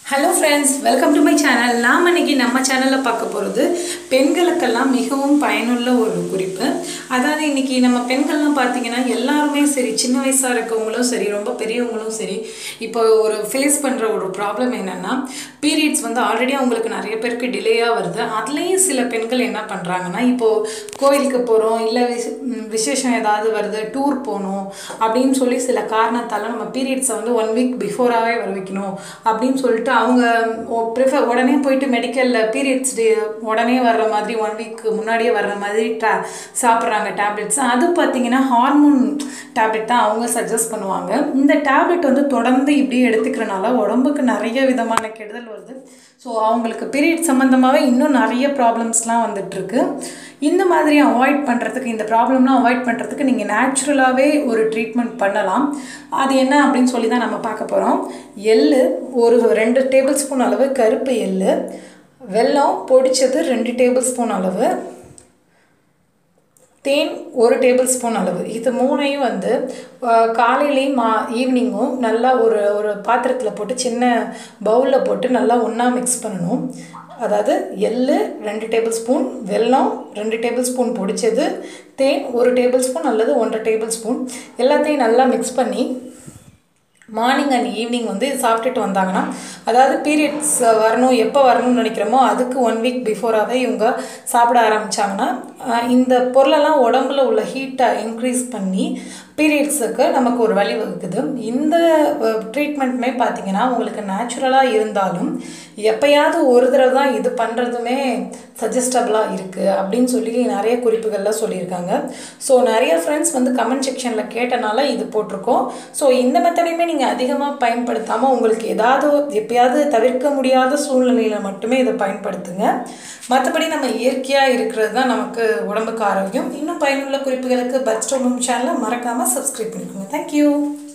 hello friends welcome to my channel நாம் இன்னைக்கு நம்ம சேனலில் பார்க்க போகிறது பெண்களுக்கெல்லாம் மிகவும் பயனுள்ள ஒரு குறிப்பு அதாவது இன்னைக்கு நம்ம பெண்கள்லாம் பார்த்தீங்கன்னா எல்லாருமே சரி சின்ன வயசாக இருக்கவங்களும் சரி ரொம்ப பெரியவங்களும் சரி இப்போ ஒரு ஃபேஸ் பண்ணுற ஒரு ப்ராப்ளம் என்னென்னா பீரியட்ஸ் வந்து ஆல்ரெடி அவங்களுக்கு நிறைய பேருக்கு டிலேயாக வருது அதுலேயும் சில பெண்கள் என்ன பண்ணுறாங்கன்னா இப்போது கோயிலுக்கு போகிறோம் இல்லை விஷ ம், விசேஷம் ஏதாவது வருது டூர் போகணும் அப்படின்னு சொல்லி சில காரணத்தால் நம்ம பீரியட்ஸை வந்து ஒன் வீக் பிஃபோராகவே வர வைக்கணும் அப்படின்னு சொல்லிட்டு அவங்க ப்ரிஃபர் உடனே போயிட்டு மெடிக்கலில் பீரியட்ஸ் டே உடனே வர்ற மாதிரி ஒன் வீக் முன்னாடியே வர்ற மாதிரி டா சாப்பிட்றாங்க டேப்லெட்ஸ் அது பார்த்தீங்கன்னா ஹார்மோன் டேப்லெட் தான் அவங்க சஜஸ்ட் பண்ணுவாங்க இந்த டேப்லெட் வந்து தொடர்ந்து இப்படியே எடுத்துக்கிறனால உடம்புக்கு நிறைய விதமான கெடுதல் வருது ஸோ அவங்களுக்கு பீரியட் சம்மந்தமாகவே இன்னும் நிறைய ப்ராப்ளம்ஸ்லாம் வந்துட்டுருக்கு இந்த மாதிரி அவாய்ட் பண்ணுறதுக்கு இந்த ப்ராப்ளம்லாம் அவாய்ட் பண்ணுறதுக்கு நீங்கள் நேச்சுரலாகவே ஒரு ட்ரீட்மெண்ட் பண்ணலாம் அது என்ன அப்படின்னு சொல்லி தான் நம்ம பார்க்க போகிறோம் எள்ளு ஒரு ரெண்டு டேபிள் ஸ்பூன் அளவு கருப்பு எள்ளு வெல்லம் பொடிச்சது ரெண்டு டேபிள் ஸ்பூன் அளவு தேன் ஒரு டேபிள் ஸ்பூன் அளவு இது மூணையும் வந்து அஹ், காலையிலையும் மா ஈவினிங்கும் நல்லா ஒரு ஒரு பாத்திரத்தில் போட்டு சின்ன பவுலில் போட்டு நல்லா ஒன்றா மிக்ஸ் பண்ணணும் அதாவது எள்ளு ரெண்டு டேபிள் ஸ்பூன் வெல்லம் ரெண்டு டேபிள் ஸ்பூன் பொடிச்சது தேன் ஒரு டேபிள் ஸ்பூன் அல்லது ஒன்றரை டேபிள் ஸ்பூன் எல்லாத்தையும் நல்லா மிக்ஸ் பண்ணி மார்னிங் அண்ட் ஈவினிங் வந்து இது சாப்பிட்டுட்டு வந்தாங்கன்னா அதாவது பீரியட்ஸ் வரணும் எப்போ வரணும்னு நினைக்கிறோமோ அதுக்கு ஒன் வீக் பிஃபோராகவே இவங்க சாப்பிட ஆரம்பித்தாங்கன்னா இந்த பொருளெல்லாம் உடம்புல உள்ள ஹீட்டை இன்க்ரீஸ் பண்ணி பீரியட்ஸுக்கு நமக்கு ஒரு வழி வகுக்குது இந்த ட்ரீட்மெண்ட்டுமே பார்த்தீங்கன்னா உங்களுக்கு நேச்சுரலாக இருந்தாலும் எப்பயாவது ஒரு தடவை தான் இது பண்ணுறதுமே சஜஸ்டபுளாக இருக்குது அப்படின்னு சொல்லி நிறைய குறிப்புகள்லாம் சொல்லியிருக்காங்க ஸோ நிறைய ஃப்ரெண்ட்ஸ் வந்து கமெண்ட் செக்ஷனில் கேட்டனால இது போட்டிருக்கோம் ஸோ இந்த மெத்தடையுமே நீங்கள் அதிகமாக பயன்படுத்தாமல் உங்களுக்கு ஏதாவது எப்பயாவது தவிர்க்க முடியாத சூழ்நிலையில் மட்டுமே இதை பயன்படுத்துங்க மற்றபடி நம்ம இயற்கையாக இருக்கிறது தான் நமக்கு உடம்புக்கு ஆரோக்கியம் இன்னும் பயனுள்ள குறிப்புகளுக்கு பட் ஸ்டோமம் சேனலை மறக்காமல் சப்ஸ்கிரைப் பண்ணிக்கோங்க தேங்க்யூ